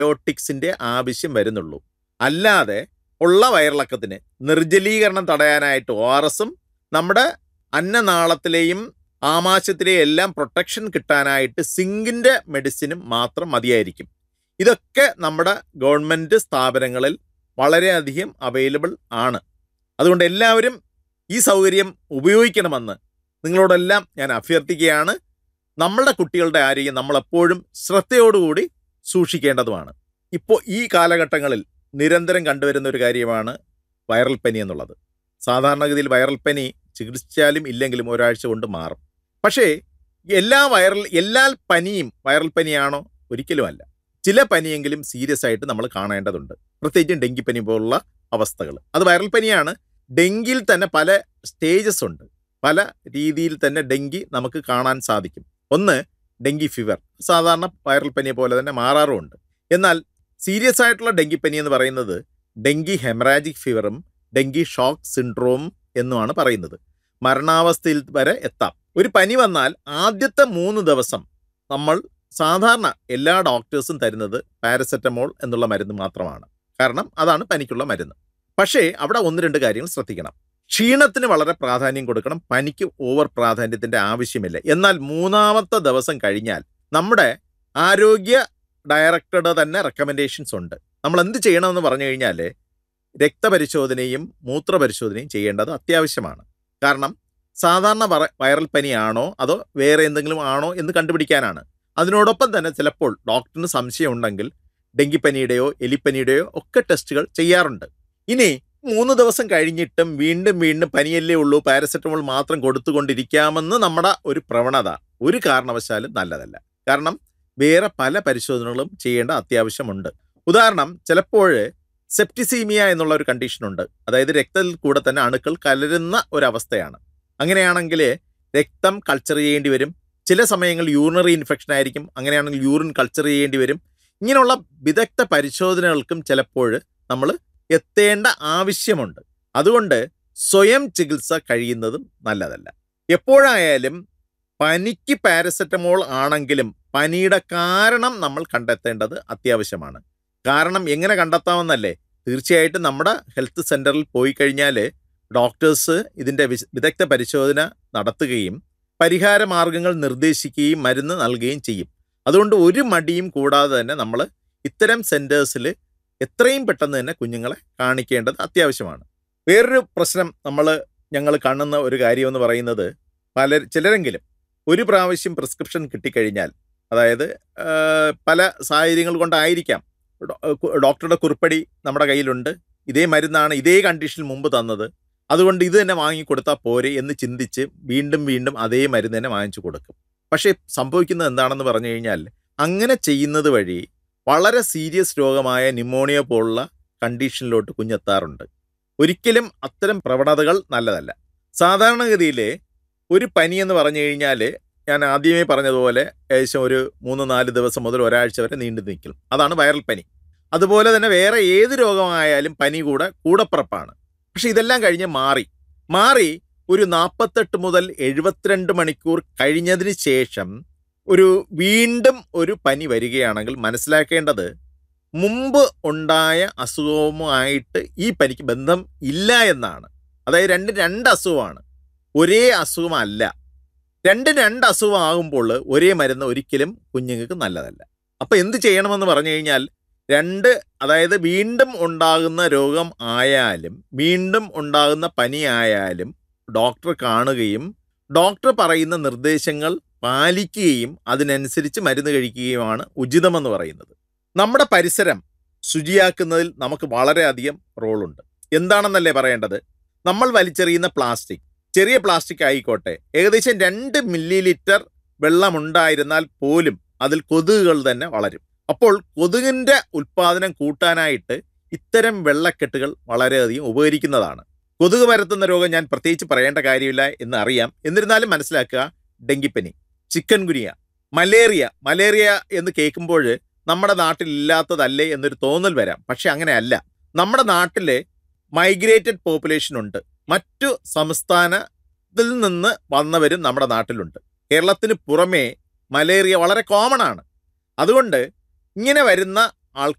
ആന്റിബയോട്ടിക്സിന്റെ ആവശ്യം വരുന്നുള്ളൂ അല്ലാതെ ഉള്ള വയറിളക്കത്തിന് നിർജ്ജലീകരണം തടയാനായിട്ട് ഒ ആർ എസും നമ്മുടെ അന്നനാളത്തിലെയും ആമാശയത്തിലെയും എല്ലാം പ്രൊട്ടക്ഷൻ കിട്ടാനായിട്ട് സിങ്കിന്റെ മെഡിസിനും മാത്രം മതിയായിരിക്കും ഇതൊക്കെ നമ്മുടെ ഗവൺമെന്റ് സ്ഥാപനങ്ങളിൽ വളരെയധികം അവൈലബിൾ ആണ് അതുകൊണ്ട് എല്ലാവരും ഈ സൗകര്യം ഉപയോഗിക്കണമെന്ന് നിങ്ങളോടെല്ലാം ഞാൻ അഭ്യർത്ഥിക്കുകയാണ് നമ്മളുടെ കുട്ടികളുടെ ആരോഗ്യം നമ്മളെപ്പോഴും ശ്രദ്ധയോടുകൂടി സൂക്ഷിക്കേണ്ടതുമാണ് ഇപ്പോൾ ഈ കാലഘട്ടങ്ങളിൽ നിരന്തരം കണ്ടുവരുന്ന ഒരു കാര്യമാണ് വൈറൽ പനി എന്നുള്ളത് സാധാരണഗതിയിൽ വൈറൽ പനി ചികിത്സിച്ചാലും ഇല്ലെങ്കിലും ഒരാഴ്ച കൊണ്ട് മാറും പക്ഷേ എല്ലാ വൈറൽ എല്ലാ പനിയും വൈറൽ പനിയാണോ ഒരിക്കലും അല്ല ചില പനിയെങ്കിലും സീരിയസ് ആയിട്ട് നമ്മൾ കാണേണ്ടതുണ്ട് പ്രത്യേകിച്ചും ഡെങ്കിപ്പനി പോലുള്ള അവസ്ഥകൾ അത് വൈറൽ പനിയാണ് ഡെങ്കിയിൽ തന്നെ പല സ്റ്റേജസ് ഉണ്ട് പല രീതിയിൽ തന്നെ ഡെങ്കി നമുക്ക് കാണാൻ സാധിക്കും ഒന്ന് ഡെങ്കി ഫീവർ സാധാരണ വൈറൽ പനി പോലെ തന്നെ മാറാറുമുണ്ട് എന്നാൽ സീരിയസ് ആയിട്ടുള്ള ഡെങ്കിപ്പനി എന്ന് പറയുന്നത് ഡെങ്കി ഹെമറാജിക് ഫീവറും ഡെങ്കി ഷോക്ക് സിൻഡ്രോം എന്നുമാണ് പറയുന്നത് മരണാവസ്ഥയിൽ വരെ എത്താം ഒരു പനി വന്നാൽ ആദ്യത്തെ മൂന്ന് ദിവസം നമ്മൾ സാധാരണ എല്ലാ ഡോക്ടേഴ്സും തരുന്നത് പാരസെറ്റമോൾ എന്നുള്ള മരുന്ന് മാത്രമാണ് കാരണം അതാണ് പനിക്കുള്ള മരുന്ന് പക്ഷേ അവിടെ ഒന്ന് രണ്ട് കാര്യങ്ങൾ ശ്രദ്ധിക്കണം ക്ഷീണത്തിന് വളരെ പ്രാധാന്യം കൊടുക്കണം പനിക്ക് ഓവർ പ്രാധാന്യത്തിന്റെ ആവശ്യമില്ല എന്നാൽ മൂന്നാമത്തെ ദിവസം കഴിഞ്ഞാൽ നമ്മുടെ ആരോഗ്യ ഡയറക്ടറുടെ തന്നെ റെക്കമെൻഡേഷൻസ് ഉണ്ട് നമ്മൾ എന്ത് ചെയ്യണമെന്ന് പറഞ്ഞു കഴിഞ്ഞാൽ രക്തപരിശോധനയും മൂത്രപരിശോധനയും ചെയ്യേണ്ടത് അത്യാവശ്യമാണ് കാരണം സാധാരണ വറ- വൈറൽ പനിയാണോ അതോ വേറെ എന്തെങ്കിലും ആണോ എന്ന് കണ്ടുപിടിക്കാനാണ് അതിനോടൊപ്പം തന്നെ ചിലപ്പോൾ ഡോക്ടറിന് സംശയം ഉണ്ടെങ്കിൽ ഡെങ്കിപ്പനിയുടെയോ എലിപ്പനിയുടെയോ ഒക്കെ ടെസ്റ്റുകൾ ചെയ്യാറുണ്ട് ഇനി മൂന്ന് ദിവസം കഴിഞ്ഞിട്ടും വീണ്ടും വീണ്ടും പനിയല്ലേ ഉള്ളൂ പാരസെറ്റമോൾ മാത്രം കൊടുത്തുകൊണ്ടിരിക്കാമെന്ന് നമ്മുടെ ഒരു പ്രവണത ഒരു കാരണവശാലും നല്ലതല്ല കാരണം വേറെ പല പരിശോധനകളും ചെയ്യേണ്ട അത്യാവശ്യമുണ്ട് ഉദാഹരണം ചിലപ്പോൾ സെപ്റ്റിസീമിയ എന്നുള്ള ഒരു കണ്ടീഷനുണ്ട് അതായത് രക്തത്തിൽ കൂടെ തന്നെ അണുക്കൾ കലരുന്ന ഒരവസ്ഥയാണ് അങ്ങനെയാണെങ്കിൽ രക്തം കൾച്ചർ ചെയ്യേണ്ടി വരും ചില സമയങ്ങളിൽ യൂറിനറി ഇൻഫെക്ഷൻ ആയിരിക്കും അങ്ങനെയാണെങ്കിൽ യൂറിൻ കൾച്ചർ ചെയ്യേണ്ടി വരും ഇങ്ങനെയുള്ള വിദഗ്ധ പരിശോധനകൾക്കും ചിലപ്പോൾ നമ്മൾ എത്തേണ്ട ആവശ്യമുണ്ട് അതുകൊണ്ട് സ്വയം ചികിത്സ കഴിയുന്നതും നല്ലതല്ല എപ്പോഴായാലും പനിക്ക് പാരസെറ്റമോൾ ആണെങ്കിലും പനിയുടെ കാരണം നമ്മൾ കണ്ടെത്തേണ്ടത് അത്യാവശ്യമാണ് കാരണം എങ്ങനെ കണ്ടെത്താമെന്നല്ലേ തീർച്ചയായിട്ടും നമ്മുടെ ഹെൽത്ത് സെന്ററിൽ പോയി കഴിഞ്ഞാൽ ഡോക്ടേഴ്സ് ഇതിൻ്റെ വിശ- വിദഗ്ധ പരിശോധന നടത്തുകയും പരിഹാര മാർഗങ്ങൾ നിർദ്ദേശിക്കുകയും മരുന്ന് നൽകുകയും ചെയ്യും അതുകൊണ്ട് ഒരു മടിയും കൂടാതെ തന്നെ നമ്മൾ ഇത്തരം സെൻറ്റേഴ്സിൽ എത്രയും പെട്ടെന്ന് തന്നെ കുഞ്ഞുങ്ങളെ കാണിക്കേണ്ടത് അത്യാവശ്യമാണ് വേറൊരു പ്രശ്നം നമ്മൾ ഞങ്ങൾ കാണുന്ന ഒരു കാര്യമെന്ന് പറയുന്നത് പല ചിലരെങ്കിലും ഒരു പ്രാവശ്യം പ്രിസ്ക്രിപ്ഷൻ കിട്ടിക്കഴിഞ്ഞാൽ അതായത് ആ, പല സാഹചര്യങ്ങൾ കൊണ്ടായിരിക്കാം ഡോ- കു- ഡോക്ടറുടെ കുറിപ്പടി നമ്മുടെ കയ്യിലുണ്ട് ഇതേ മരുന്നാണ് ഇതേ കണ്ടീഷനിൽ മുമ്പ് തന്നത് അതുകൊണ്ട് ഇത് തന്നെ വാങ്ങിക്കൊടുത്താൽ പോരെ എന്ന് ചിന്തിച്ച് വീണ്ടും വീണ്ടും അതേ മരുന്ന് തന്നെ വാങ്ങിച്ചു കൊടുക്കും പക്ഷേ സംഭവിക്കുന്നത് എന്താണെന്ന് പറഞ്ഞു കഴിഞ്ഞാൽ അങ്ങനെ ചെയ്യുന്നത് വഴി വളരെ സീരിയസ് രോഗമായ ന്യൂമോണിയ പോലുള്ള കണ്ടീഷനിലോട്ട് കുഞ്ഞെത്താറുണ്ട് ഒരിക്കലും അത്തരം പ്രവണതകൾ നല്ലതല്ല സാധാരണഗതിയിൽ ഒരു പനി എന്ന് പറഞ്ഞു കഴിഞ്ഞാൽ ഞാൻ ആദ്യമേ പറഞ്ഞതുപോലെ ഏകദേശം ഒരു മൂന്ന് നാല് ദിവസം മുതൽ ഒരാഴ്ച വരെ നീണ്ടു നിൽക്കും അതാണ് വൈറൽ പനി അതുപോലെ തന്നെ വേറെ ഏത് രോഗമായാലും പനി കൂടെ കൂടപ്പിറപ്പാണ് പക്ഷെ ഇതെല്ലാം കഴിഞ്ഞ് മാറി മാറി ഒരു നാൽപ്പത്തെട്ട് മുതൽ എഴുപത്തിരണ്ട് മണിക്കൂർ കഴിഞ്ഞതിന് ശേഷം ഒരു വീണ്ടും ഒരു പനി വരികയാണെങ്കിൽ മനസ്സിലാക്കേണ്ടത് മുമ്പ് ഉണ്ടായ അസുഖവുമായിട്ട് ഈ പനിക്ക് ബന്ധം ഇല്ല എന്നാണ് അതായത് രണ്ട് രണ്ട് അസുഖമാണ് ഒരേ അസുഖമല്ല രണ്ട് രണ്ട് അസുഖമാകുമ്പോൾ ഒരേ മരുന്ന് ഒരിക്കലും കുഞ്ഞുങ്ങൾക്ക് നല്ലതല്ല അപ്പോൾ എന്ത് ചെയ്യണമെന്ന് പറഞ്ഞു കഴിഞ്ഞാൽ രണ്ട് അതായത് വീണ്ടും ഉണ്ടാകുന്ന രോഗം ആയാലും വീണ്ടും ഉണ്ടാകുന്ന പനി ആയാലും ഡോക്ടർ കാണുകയും ഡോക്ടർ പറയുന്ന നിർദ്ദേശങ്ങൾ പാലിക്കുകയും അതിനനുസരിച്ച് മരുന്ന് കഴിക്കുകയുമാണ് ഉചിതമെന്ന് പറയുന്നത് നമ്മുടെ പരിസരം ശുചിയാക്കുന്നതിൽ നമുക്ക് വളരെയധികം റോളുണ്ട് എന്താണെന്നല്ലേ പറയേണ്ടത് നമ്മൾ വലിച്ചെറിയുന്ന പ്ലാസ്റ്റിക് ചെറിയ പ്ലാസ്റ്റിക് ആയിക്കോട്ടെ ഏകദേശം രണ്ട് മില്ലി ലിറ്റർ വെള്ളമുണ്ടായിരുന്നാൽ പോലും അതിൽ കൊതുകുകൾ തന്നെ വളരും അപ്പോൾ കൊതുകിൻ്റെ ഉൽപ്പാദനം കൂട്ടാനായിട്ട് ഇത്തരം വെള്ളക്കെട്ടുകൾ വളരെയധികം ഉപകരിക്കുന്നതാണ് കൊതുക് പരത്തുന്ന രോഗം ഞാൻ പ്രത്യേകിച്ച് പറയേണ്ട കാര്യമില്ല എന്ന് അറിയാം എന്നിരുന്നാലും മനസ്സിലാക്കുക ഡെങ്കിപ്പനി ചിക്കൻ ഗുനിയ മലേറിയ മലേറിയ എന്ന് കേൾക്കുമ്പോൾ നമ്മുടെ നാട്ടിൽ ഇല്ലാത്തതല്ലേ എന്നൊരു തോന്നൽ വരാം പക്ഷെ അങ്ങനെയല്ല നമ്മുടെ നാട്ടിൽ മൈഗ്രേറ്റഡ് പോപ്പുലേഷൻ ഉണ്ട് മറ്റു സംസ്ഥാനത്തിൽ നിന്ന് വന്നവരും നമ്മുടെ നാട്ടിലുണ്ട് കേരളത്തിന് പുറമേ മലേറിയ വളരെ കോമൺ ആണ് അതുകൊണ്ട് ഇങ്ങനെ വരുന്ന ആൾ